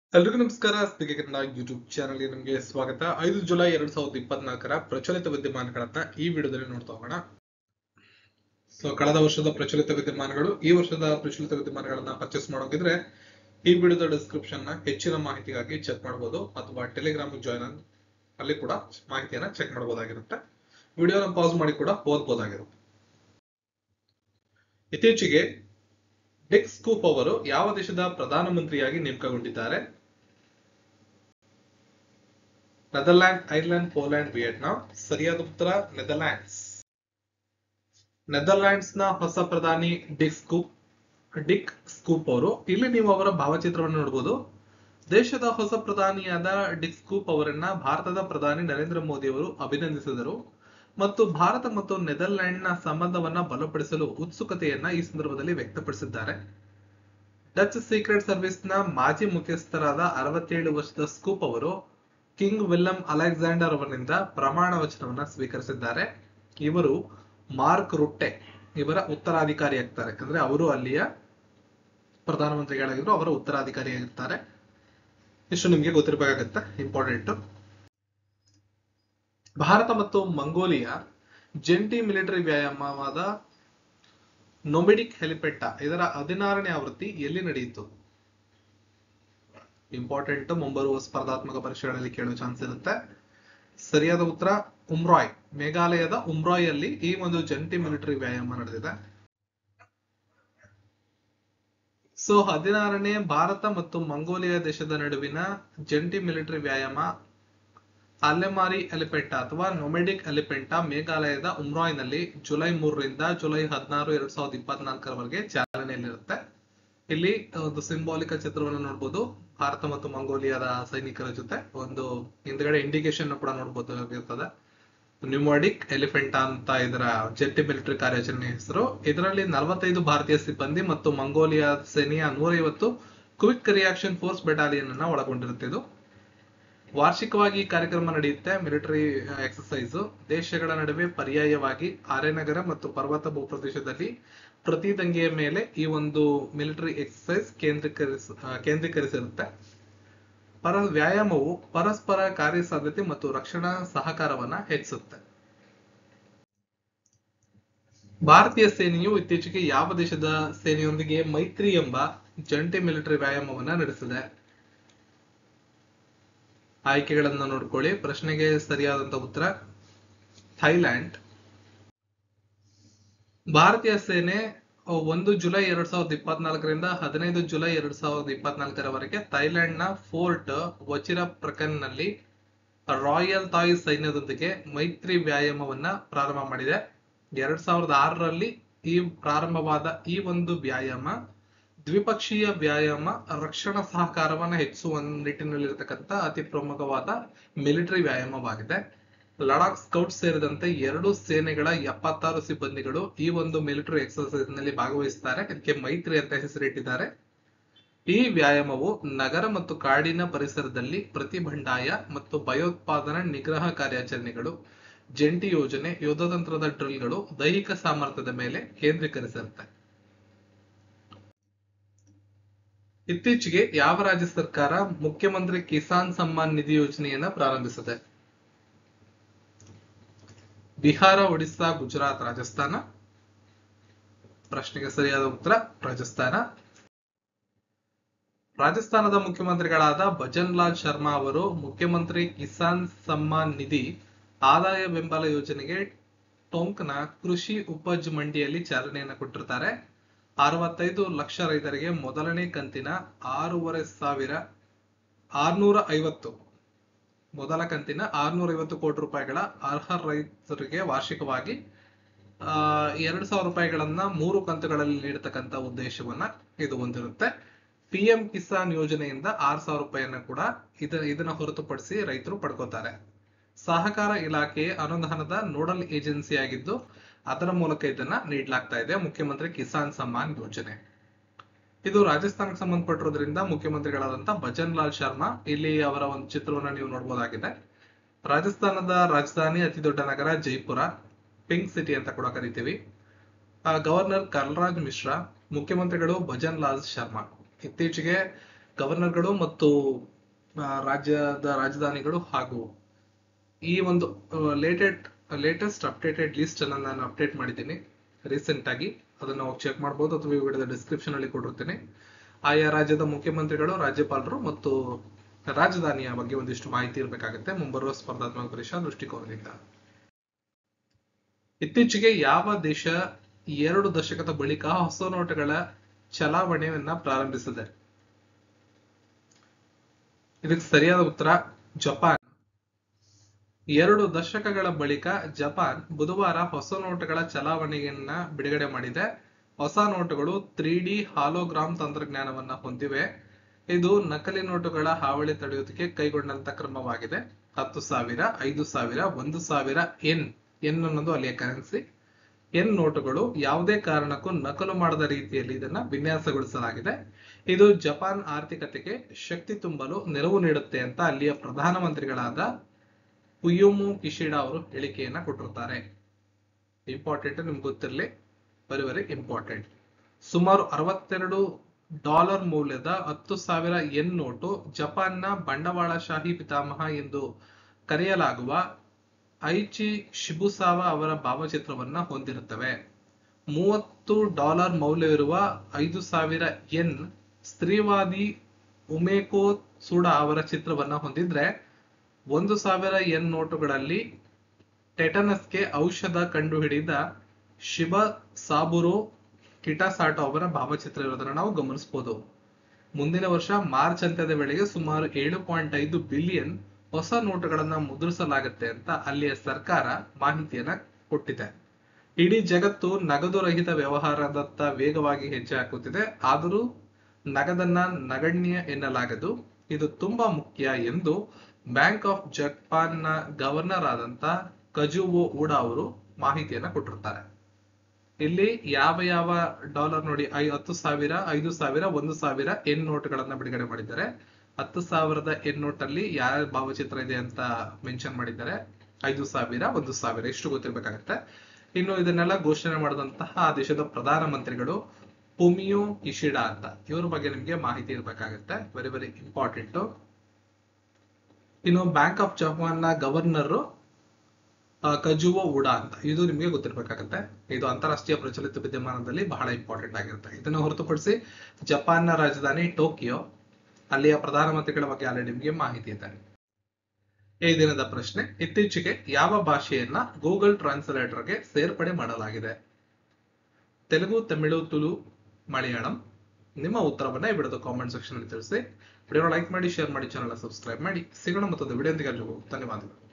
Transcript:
ಎಲ್ರಿಗೂ ನಮಸ್ಕಾರ speaker Kannada YouTube ಚಾನಲ್ಗೆ ನಿಮಗೆ ಸ್ವಾಗತ ಐದು ಜುಲೈ ಎರಡ್ ಸಾವಿರದ ಇಪ್ಪತ್ನಾಲ್ಕರ ಪ್ರಚಲಿತ ವಿದ್ಯಮಾನಗಳನ್ನ ಈ ವಿಡಿಯೋದಲ್ಲಿ ನೋಡ್ತಾ ಹೋಗೋಣ ಸೊ ಕಳೆದ ವರ್ಷದ ಪ್ರಚಲಿತ ವಿದ್ಯಮಾನಗಳು ಈ ವರ್ಷದ ಪ್ರಚಲಿತ ವಿದ್ಯಮಾನಗಳನ್ನ ಪರ್ಚೇಸ್ ಮಾಡೋಗಿದ್ರೆ ಈ ವಿಡಿಯೋದ ಡಿಸ್ಕ್ರಿಪ್ಷನ್ ನ ಹೆಚ್ಚಿನ ಮಾಹಿತಿಗಾಗಿ ಚೆಕ್ ಮಾಡಬಹುದು ಅಥವಾ ಟೆಲಿಗ್ರಾಮ್ ಜಾಯ್ನ್ ಆಗಿ ಅಲ್ಲಿ ಕೂಡ ಮಾಹಿತಿಯನ್ನ ಚೆಕ್ ಮಾಡಬಹುದಾಗಿರುತ್ತೆ ವಿಡಿಯೋನ ಪಾಸ್ ಮಾಡಿ ಕೂಡ ಓದ್ಬೋದಾಗಿರುತ್ತೆ ಇತ್ತೀಚೆಗೆ ಡಿಕ್ ಸ್ಕೂಪ್ ಅವರು ಯಾವ ದೇಶದ ಪ್ರಧಾನಮಂತ್ರಿಯಾಗಿ ನೇಮಕಗೊಂಡಿದ್ದಾರೆ ನೆದರ್ಲ್ಯಾಂಡ್ ಐರ್ಲೆಂಡ್ ಪೋಲ್ಯಾಂಡ್ ವಿಯೆಟ್ನಾಂ ಸರಿಯಾದ ಉತ್ತರ ನೆದರ್ಲ್ಯಾಂಡ್ಸ್ ನೆದರ್ಲ್ಯಾಂಡ್ಸ್ ನ ಹೊಸ ಪ್ರಧಾನಿ ಡಿಕ್ ಸ್ಕೂಪ್ ಡಿಕ್ ಸ್ಕೂಪ್ ಅವರು ಇಲ್ಲಿ ನೀವು ಅವರ ಭಾವಚಿತ್ರವನ್ನು ನೋಡಬಹುದು ದೇಶದ ಹೊಸ ಪ್ರಧಾನಿಯಾದ ಡಿಕ್ ಸ್ಕೂಪ್ ಅವರನ್ನ ಭಾರತದ ಪ್ರಧಾನಿ ನರೇಂದ್ರ ಮೋದಿ ಅವರು ಅಭಿನಂದಿಸಿದರು ಮತ್ತು ಭಾರತ ಮತ್ತು ನೆದರ್ಲ್ಯಾಂಡ್ ನ ಸಂಬಂಧವನ್ನ ಬಲಪಡಿಸಲು ಉತ್ಸುಕತೆಯನ್ನ ಈ ಸಂದರ್ಭದಲ್ಲಿ ವ್ಯಕ್ತಪಡಿಸಿದ್ದಾರೆ ಡಚ್ ಸೀಕ್ರೆಟ್ ಸರ್ವಿಸ್ ನ ಮಾಜಿ ಮುಖ್ಯಸ್ಥರಾದ ಅರವತ್ತೇಳು ವರ್ಷದ ಸ್ಕೂಪ್ ಅವರು ಕಿಂಗ್ ವಿಲ್ಲಂ ಅಲೆಕ್ಸಾಂಡರ್ ಅವರಿಂದ ಪ್ರಮಾಣ ವಚನವನ್ನ ಸ್ವೀಕರಿಸಿದ್ದಾರೆ ಇವರು ಮಾರ್ಕ್ ರುಟ್ಟೆ ಇವರ ಉತ್ತರಾಧಿಕಾರಿಯಾಗ್ತಾರೆ ಅಂದ್ರೆ ಅವರು ಅಲ್ಲಿಯ ಪ್ರಧಾನಮಂತ್ರಿಗಳಾಗಿದ್ರು ಅವರ ಉತ್ತರಾಧಿಕಾರಿಯಾಗಿರ್ತಾರೆ ಇಷ್ಟು ನಿಮ್ಗೆ ಗೊತ್ತಿರಬೇಕಾಗತ್ತೆ ಇಂಪಾರ್ಟೆಂಟ್ ಭಾರತ ಮತ್ತು ಮಂಗೋಲಿಯಾ ಜಂಟಿ ಮಿಲಿಟರಿ ವ್ಯಾಯಾಮವಾದ ನೊಮಿಡಿಕ್ ಹೆಲಿಪೆಟ್ಟ ಇದರ ಹದಿನಾರನೇ ಆವೃತ್ತಿ ಎಲ್ಲಿ ನಡೆಯಿತು ಇಂಪಾರ್ಟೆಂಟ್ ಮುಂಬರುವ ಸ್ಪರ್ಧಾತ್ಮಕ ಪರೀಕ್ಷೆಗಳಲ್ಲಿ ಕೇಳುವ ಚಾನ್ಸ್ ಇರುತ್ತೆ ಸರಿಯಾದ ಉತ್ತರ ಉಮ್ರಾಯ್ ಮೇಘಾಲಯದ ಉಮ್ರಾಯ್ ಅಲ್ಲಿ ಈ ಒಂದು ಜಂಟಿ ಮಿಲಿಟರಿ ವ್ಯಾಯಾಮ ನಡೆದಿದೆ ಸೊ ಹದಿನಾರನೇ ಭಾರತ ಮತ್ತು ಮಂಗೋಲಿಯಾ ದೇಶದ ನಡುವಿನ ಜಂಟಿ ಮಿಲಿಟರಿ ವ್ಯಾಯಾಮ ಅಲ್ಲೆಮಾರಿ ಎಲಿಪೆಂಟ ಅಥವಾ ನೊಮೆಡಿಕ್ ಎಲಿಪೆಂಟ ಮೇಘಾಲಯದ ಉಮ್ರಾಯ್ನಲ್ಲಿ ಜುಲೈ ಮೂರರಿಂದ ಜುಲೈ ಹದಿನಾರು ಎರಡ್ ಸಾವಿರದ ಇಪ್ಪತ್ನಾಲ್ಕರವರೆಗೆ ಚಾಲನೆಯಲ್ಲಿರುತ್ತೆ ಇಲ್ಲಿ ಒಂದು ಸಿಂಬಾಲಿಕ ಚಿತ್ರವನ್ನು ನೋಡಬಹುದು ಭಾರತ ಮತ್ತು ಮಂಗೋಲಿಯಾದ ಸೈನಿಕರ ಜೊತೆ ಒಂದು ಹಿಂದ್ಗಡೆ ಇಂಡಿಕೇಶನ್ ಕೂಡ ನೋಡಬಹುದಾಗಿರ್ತದೆ ನ್ಯೂಮಾಡಿಕ್ ಎಲಿಫೆಂಟ್ ಅಂತ ಇದರ ಜೆಟ್ಟಿ ಮಿಲಿಟರಿ ಕಾರ್ಯಾಚರಣೆ ಹೆಸರು ಇದರಲ್ಲಿ ನಲವತ್ತೈದು ಭಾರತೀಯ ಸಿಬ್ಬಂದಿ ಮತ್ತು ಮಂಗೋಲಿಯಾ ಸೇನೆಯ ನೂರೈವತ್ತು ಕ್ವಿಕ್ ರಿಯಾಕ್ಷನ್ ಫೋರ್ಸ್ ಬೆಟಾಲಿಯನ್ ಅನ್ನ ಒಳಗೊಂಡಿರುತ್ತೆ ಇದು ವಾರ್ಷಿಕವಾಗಿ ಈ ಕಾರ್ಯಕ್ರಮ ನಡೆಯುತ್ತೆ ಮಿಲಿಟರಿ ಎಕ್ಸಸೈಸ್ ದೇಶಗಳ ನಡುವೆ ಪರ್ಯಾಯವಾಗಿ ಆರ್ಯನಗರ ಮತ್ತು ಪರ್ವತ ಭೂಪ್ರದೇಶದಲ್ಲಿ ಪ್ರತಿ ದಂಗೆಯ ಮೇಲೆ ಈ ಒಂದು ಮಿಲಿಟರಿ ಎಕ್ಸಸೈಸ್ ಕೇಂದ್ರೀಕರಿಸ ಕೇಂದ್ರೀಕರಿಸಿರುತ್ತೆ ಪರ ವ್ಯಾಯಾಮವು ಪರಸ್ಪರ ಕಾರ್ಯಸಾಧ್ಯತೆ ಮತ್ತು ರಕ್ಷಣಾ ಸಹಕಾರವನ್ನ ಹೆಚ್ಚಿಸುತ್ತೆ ಭಾರತೀಯ ಸೇನೆಯು ಇತ್ತೀಚೆಗೆ ಯಾವ ದೇಶದ ಸೇನೆಯೊಂದಿಗೆ ಮೈತ್ರಿ ಎಂಬ ಜಂಟಿ ಮಿಲಿಟರಿ ವ್ಯಾಯಾಮವನ್ನ ನಡೆಸಿದೆ ಆಯ್ಕೆಗಳನ್ನ ನೋಡ್ಕೊಳ್ಳಿ ಪ್ರಶ್ನೆಗೆ ಸರಿಯಾದಂತ ಉತ್ತರ ಥೈಲ್ಯಾಂಡ್ ಭಾರತೀಯ ಸೇನೆ ಒಂದು ಜುಲೈ ಎರಡ್ ಸಾವಿರದ ಇಪ್ಪತ್ನಾಲ್ಕರಿಂದ ಹದಿನೈದು ಜುಲೈ ಎರಡ್ ಸಾವಿರದ ಇಪ್ಪತ್ನಾಲ್ಕರವರೆಗೆ ಥೈಲ್ಯಾಂಡ್ ನ ಫೋರ್ಟ್ ವಚಿರ ಪ್ರಕನ್ ನಲ್ಲಿ ರಾಯಲ್ ಥಾಯ್ ಸೈನ್ಯದೊಂದಿಗೆ ಮೈತ್ರಿ ವ್ಯಾಯಾಮವನ್ನ ಪ್ರಾರಂಭ ಮಾಡಿದೆ ಎರಡ್ ಸಾವಿರದ ಆರರಲ್ಲಿ ಈ ಪ್ರಾರಂಭವಾದ ಈ ಒಂದು ವ್ಯಾಯಾಮ ದ್ವಿಪಕ್ಷೀಯ ವ್ಯಾಯಾಮ ರಕ್ಷಣಾ ಸಹಕಾರವನ್ನ ಹೆಚ್ಚಿಸುವ ನಿಟ್ಟಿನಲ್ಲಿರತಕ್ಕಂತ ಅತಿ ಪ್ರಮುಖವಾದ ಮಿಲಿಟರಿ ವ್ಯಾಯಾಮವಾಗಿದೆ ಲಡಾಖ್ ಸ್ಕೌಟ್ ಸೇರಿದಂತೆ ಎರಡು ಸೇನೆಗಳ ಎಪ್ಪತ್ತಾರು ಸಿಬ್ಬಂದಿಗಳು ಈ ಒಂದು ಮಿಲಿಟರಿ ಎಕ್ಸರ್ಸೈಸ್ ನಲ್ಲಿ ಭಾಗವಹಿಸುತ್ತಾರೆ ಇದಕ್ಕೆ ಮೈತ್ರಿ ಅಂತ ಹೆಸರಿಟ್ಟಿದ್ದಾರೆ ಈ ವ್ಯಾಯಾಮವು ನಗರ ಮತ್ತು ಕಾಡಿನ ಪರಿಸರದಲ್ಲಿ ಪ್ರತಿಬಂಡಾಯ ಮತ್ತು ಭಯೋತ್ಪಾದನಾ ನಿಗ್ರಹ ಕಾರ್ಯಾಚರಣೆಗಳು ಜಂಟಿ ಯೋಜನೆ ಯುದ್ಧತಂತ್ರದ ಡ್ರಿಲ್ಗಳು ದೈಹಿಕ ಸಾಮರ್ಥ್ಯದ ಮೇಲೆ ಕೇಂದ್ರೀಕರಿಸಿರುತ್ತೆ ಇತ್ತೀಚೆಗೆ ಯಾವ ರಾಜ್ಯ ಸರ್ಕಾರ ಮುಖ್ಯಮಂತ್ರಿ ಕಿಸಾನ್ ಸಮ್ಮಾನ್ ನಿಧಿ ಯೋಜನೆಯನ್ನ ಪ್ರಾರಂಭಿಸಿದೆ ಬಿಹಾರ ಒಡಿಸ್ಸಾ ಗುಜರಾತ್ ರಾಜಸ್ಥಾನ ಪ್ರಶ್ನೆಗೆ ಸರಿಯಾದ ಉತ್ತರ ರಾಜಸ್ಥಾನ ರಾಜಸ್ಥಾನದ ಮುಖ್ಯಮಂತ್ರಿಗಳಾದ ಭಜನ್ ಲಾಲ್ ಶರ್ಮಾ ಅವರು ಮುಖ್ಯಮಂತ್ರಿ ಕಿಸಾನ್ ಸಮ್ಮಾನ್ ನಿಧಿ ಆದಾಯ ಬೆಂಬಲ ಯೋಜನೆಗೆ ಟೊಂಕ್ನ ಕೃಷಿ ಉಪಜ್ ಮಂಡಿಯಲ್ಲಿ ಚಾಲನೆಯನ್ನ ಕೊಟ್ಟಿರ್ತಾರೆ ಅರವತ್ತೈದು ಲಕ್ಷ ರೈತರಿಗೆ ಮೊದಲನೇ ಕಂತಿನ ಆರೂವರೆ ಸಾವಿರ ಆರ್ನೂರ ಐವತ್ತು ಮೊದಲ ಕಂತಿನ ಆರ್ನೂರ ಐವತ್ತು ಕೋಟಿ ರೂಪಾಯಿಗಳ ಅರ್ಹ ರೈತರಿಗೆ ವಾರ್ಷಿಕವಾಗಿ ಆ ಎರಡು ಸಾವಿರ ರೂಪಾಯಿಗಳನ್ನ ಮೂರು ಕಂತುಗಳಲ್ಲಿ ನೀಡತಕ್ಕಂತ ಉದ್ದೇಶವನ್ನ ಇದು ಹೊಂದಿರುತ್ತೆ ಪಿ ಎಂ ಕಿಸಾನ್ ಯೋಜನೆಯಿಂದ ಆರ್ ಸಾವಿರ ರೂಪಾಯಿಯನ್ನ ಕೂಡ ಇದ ಇದನ್ನ ಹೊರತುಪಡಿಸಿ ರೈತರು ಪಡ್ಕೋತಾರೆ ಸಹಕಾರ ಇಲಾಖೆ ಅನುದಾನದ ನೋಡಲ್ ಏಜೆನ್ಸಿ ಆಗಿದ್ದು ಅದರ ಮೂಲಕ ಇದನ್ನ ನೀಡಲಾಗ್ತಾ ಇದೆ ಮುಖ್ಯಮಂತ್ರಿ ಕಿಸಾನ್ ಸಮ್ಮಾನ್ ಯೋಜನೆ ಇದು ರಾಜಸ್ಥಾನಕ್ಕೆ ಸಂಬಂಧಪಟ್ಟಿರೋದ್ರಿಂದ ಮುಖ್ಯಮಂತ್ರಿಗಳಾದಂತ ಭಜನ್ ಲಾಲ್ ಶರ್ಮಾ ಇಲ್ಲಿ ಅವರ ಒಂದು ಚಿತ್ರವನ್ನ ನೀವು ನೋಡಬಹುದಾಗಿದೆ ರಾಜಸ್ಥಾನದ ರಾಜಧಾನಿ ಅತಿ ದೊಡ್ಡ ನಗರ ಜೈಪುರ ಪಿಂಕ್ ಸಿಟಿ ಅಂತ ಕೂಡ ಕರಿತೀವಿ ಗವರ್ನರ್ ಕಲ್ರಾಜ್ ಮಿಶ್ರಾ ಮುಖ್ಯಮಂತ್ರಿಗಳು ಭಜನ್ ಲಾಲ್ ಶರ್ಮಾ ಇತ್ತೀಚೆಗೆ ಗವರ್ನರ್ಗಳು ಮತ್ತು ಆ, ರಾಜ್ಯದ ರಾಜಧಾನಿಗಳು ಹಾಗೂ ಈ ಒಂದು ಲೇಟೆಡ್ ಲೇಟೆಸ್ಟ್ ಅಪ್ಡೇಟೆಡ್ ಲಿಸ್ಟ್ ಅನ್ನ ನಾನು ಅಪ್ಡೇಟ್ ಮಾಡಿದ್ದೀನಿ ರೀಸೆಂಟ್ ಆಗಿ ಅದನ್ನ ಹೋಗಿ ಚೆಕ್ ಮಾಡಬಹುದು ಅಥವಾ ಈ ವಿಡಿಯೋದ ಡಿಸ್ಕ್ರಿಪ್ಷನ್ ಅಲ್ಲಿ ಕೊಟ್ಟಿರ್ತೀನಿ ಆಯಾ ರಾಜ್ಯದ ಮುಖ್ಯಮಂತ್ರಿಗಳು ರಾಜ್ಯಪಾಲರು ಮತ್ತು ರಾಜಧಾನಿಯ ಬಗ್ಗೆ ಒಂದಿಷ್ಟು ಮಾಹಿತಿ ಇರಬೇಕಾಗುತ್ತೆ ಮುಂಬರುವ ಸ್ಪರ್ಧಾತ್ಮಕ ಪರೀಕ್ಷಾ ದೃಷ್ಟಿಕೋನದಿಂದ ಇತ್ತೀಚೆಗೆ ಯಾವ ದೇಶ ಎರಡು ದಶಕದ ಬಳಿಕ ಹೊಸ ನೋಟಗಳ ಚಲಾವಣೆಯನ್ನ ಪ್ರಾರಂಭಿಸಿದೆ ಇದಕ್ಕೆ ಸರಿಯಾದ ಉತ್ತರ ಜಪಾನ್ ಎರಡು ದಶಕಗಳ ಬಳಿಕ ಜಪಾನ್ ಬುಧವಾರ ಹೊಸ ನೋಟುಗಳ ಚಲಾವಣೆಯನ್ನ ಬಿಡುಗಡೆ ಮಾಡಿದೆ ಹೊಸ ನೋಟುಗಳು ತ್ರೀ ಡಿ ಹಾಲೋಗ್ರಾಮ್ ತಂತ್ರಜ್ಞಾನವನ್ನ ಹೊಂದಿವೆ ಇದು ನಕಲಿ ನೋಟುಗಳ ಹಾವಳಿ ತಡೆಯುವುದಕ್ಕೆ ಕೈಗೊಂಡಂತ ಕ್ರಮವಾಗಿದೆ ಹತ್ತು ಸಾವಿರ ಐದು ಸಾವಿರ ಒಂದು ಸಾವಿರ ಎನ್ ಎನ್ ಅನ್ನೋದು ಅಲ್ಲಿಯ ಕರೆನ್ಸಿ ಎನ್ ನೋಟುಗಳು ಯಾವುದೇ ಕಾರಣಕ್ಕೂ ನಕಲು ಮಾಡದ ರೀತಿಯಲ್ಲಿ ಇದನ್ನ ವಿನ್ಯಾಸಗೊಳಿಸಲಾಗಿದೆ ಇದು ಜಪಾನ್ ಆರ್ಥಿಕತೆಗೆ ಶಕ್ತಿ ತುಂಬಲು ನೆರವು ನೀಡುತ್ತೆ ಅಂತ ಅಲ್ಲಿಯ ಪ್ರಧಾನಮಂತ್ರಿಗಳಾದ ಕುಯುಮು ಕಿಶಿಡಾ ಅವರು ಹೇಳಿಕೆಯನ್ನ ಕೊಟ್ಟಿರ್ತಾರೆ ಇಂಪಾರ್ಟೆಂಟ್ ನಿಮ್ಗೆ ಗೊತ್ತಿರಲಿ ವೆರಿ ವೆರಿ ಇಂಪಾರ್ಟೆಂಟ್ ಸುಮಾರು ಅರವತ್ತೆರಡು ಡಾಲರ್ ಮೌಲ್ಯದ ಹತ್ತು ಸಾವಿರ ಎನ್ ನೋಟು ಜಪಾನ್ನ ಬಂಡವಾಳಶಾಹಿ ಪಿತಾಮಹ ಎಂದು ಕರೆಯಲಾಗುವ ಐಚಿ ಶಿಬುಸಾವ ಅವರ ಭಾವಚಿತ್ರವನ್ನ ಹೊಂದಿರುತ್ತವೆ ಮೂವತ್ತು ಡಾಲರ್ ಮೌಲ್ಯವಿರುವ ಐದು ಸಾವಿರ ಎನ್ ಸ್ತ್ರೀವಾದಿ ಉಮೇಕೋ ಸುಡಾ ಅವರ ಚಿತ್ರವನ್ನ ಹೊಂದಿದ್ರೆ ಒಂದು ಸಾವಿರ ಎನ್ ನೋಟುಗಳಲ್ಲಿ ಟೆಟನಸ್ಗೆ ಔಷಧ ಕಂಡುಹಿಡಿದ ಶಿಬ ಸಾಬುರು ಕಿಟಾಸಾಟೋ ಅವರ ಭಾವಚಿತ್ರ ಇರೋದನ್ನ ನಾವು ಗಮನಿಸಬಹುದು ಮುಂದಿನ ವರ್ಷ ಮಾರ್ಚ್ ಅಂತ್ಯದ ವೇಳೆಗೆ ಸುಮಾರು ಏಳು ಪಾಯಿಂಟ್ ಐದು ಬಿಲಿಯನ್ ಹೊಸ ನೋಟುಗಳನ್ನ ಮುದ್ರಿಸಲಾಗುತ್ತೆ ಅಂತ ಅಲ್ಲಿಯ ಸರ್ಕಾರ ಮಾಹಿತಿಯನ್ನ ಕೊಟ್ಟಿದೆ ಇಡೀ ಜಗತ್ತು ನಗದು ರಹಿತ ವ್ಯವಹಾರದತ್ತ ವೇಗವಾಗಿ ಹೆಜ್ಜೆ ಹಾಕುತ್ತಿದೆ ಆದರೂ ನಗದನ್ನ ನಗಣ್ಯ ಎನ್ನಲಾಗದು ಇದು ತುಂಬಾ ಮುಖ್ಯ ಎಂದು ಬ್ಯಾಂಕ್ ಆಫ್ ಜಪಾನ್ನ ಗವರ್ನರ್ ಆದಂತ ಕಜುವೋ ಉಡಾ ಅವರು ಮಾಹಿತಿಯನ್ನ ಕೊಟ್ಟಿರ್ತಾರೆ ಇಲ್ಲಿ ಯಾವ ಯಾವ ಡಾಲರ್ ನೋಡಿ ಐ ಹತ್ತು ಸಾವಿರ ಐದು ಸಾವಿರ ಒಂದು ಸಾವಿರ ಎನ್ ನೋಟ್ಗಳನ್ನ ಬಿಡುಗಡೆ ಮಾಡಿದ್ದಾರೆ ಹತ್ತು ಸಾವಿರದ ಎನ್ ನೋಟ್ ಅಲ್ಲಿ ಯಾರ ಭಾವಚಿತ್ರ ಇದೆ ಅಂತ ಮೆನ್ಷನ್ ಮಾಡಿದ್ದಾರೆ ಐದು ಸಾವಿರ ಒಂದು ಸಾವಿರ ಇಷ್ಟು ಗೊತ್ತಿರ್ಬೇಕಾಗತ್ತೆ ಇನ್ನು ಇದನ್ನೆಲ್ಲ ಘೋಷಣೆ ಮಾಡಿದಂತಹ ಆ ದೇಶದ ಪ್ರಧಾನ ಮಂತ್ರಿಗಳು ಪುಮಿಯೋ ಇಶಿಡಾ ಅಂತ ಇವ್ರ ಬಗ್ಗೆ ನಿಮ್ಗೆ ಮಾಹಿತಿ ಇರ್ಬೇಕಾಗತ್ತೆ ವೆರಿ ವೆರಿ ಇಂಪಾರ್ಟೆಂಟ್ ಇನ್ನು ಬ್ಯಾಂಕ್ ಆಫ್ ಜಪಾನ್ ನ ಗವರ್ನರ್ ಕಜುವೋ ಉಡಾ ಅಂತ ಇದು ನಿಮಗೆ ಗೊತ್ತಿರ್ಬೇಕಾಗತ್ತೆ ಇದು ಅಂತಾರಾಷ್ಟ್ರೀಯ ಪ್ರಚಲಿತ ವಿದ್ಯಮಾನದಲ್ಲಿ ಬಹಳ ಇಂಪಾರ್ಟೆಂಟ್ ಆಗಿರುತ್ತೆ ಇದನ್ನು ಹೊರತುಪಡಿಸಿ ಜಪಾನ್ನ ರಾಜಧಾನಿ ಟೋಕಿಯೋ ಅಲ್ಲಿಯ ಪ್ರಧಾನಮಂತ್ರಿಗಳ ಬಗ್ಗೆ ಆಲ್ರೆಡಿ ನಿಮಗೆ ಮಾಹಿತಿ ಇದೆ ಈ ದಿನದ ಪ್ರಶ್ನೆ ಇತ್ತೀಚೆಗೆ ಯಾವ ಭಾಷೆಯನ್ನ ಗೂಗಲ್ ಟ್ರಾನ್ಸ್ಲೇಟರ್ಗೆ ಸೇರ್ಪಡೆ ಮಾಡಲಾಗಿದೆ ತೆಲುಗು ತಮಿಳು ತುಳು ಮಲಯಾಳಂ ನಿಮ್ಮ ಉತ್ತರವನ್ನ ಈ ವಿಡಿಯೋದ ಕಾಮೆಂಟ್ ಸೆಕ್ಷನ್ ಅಲ್ಲಿ ತಿಳಿಸಿ ವಿಡಿಯೋ ಲೈಕ್ ಮಾಡಿ ಶೇರ್ ಮಾಡಿ ಚಾನಲ್ ಸಬ್ಸ್ಕ್ರೈಬ್ ಮಾಡಿ ಸಿಗೋಣ ಮತ್ತೊಂದು ವಿಡಿಯೋ ಧನ್ಯವಾದಗಳು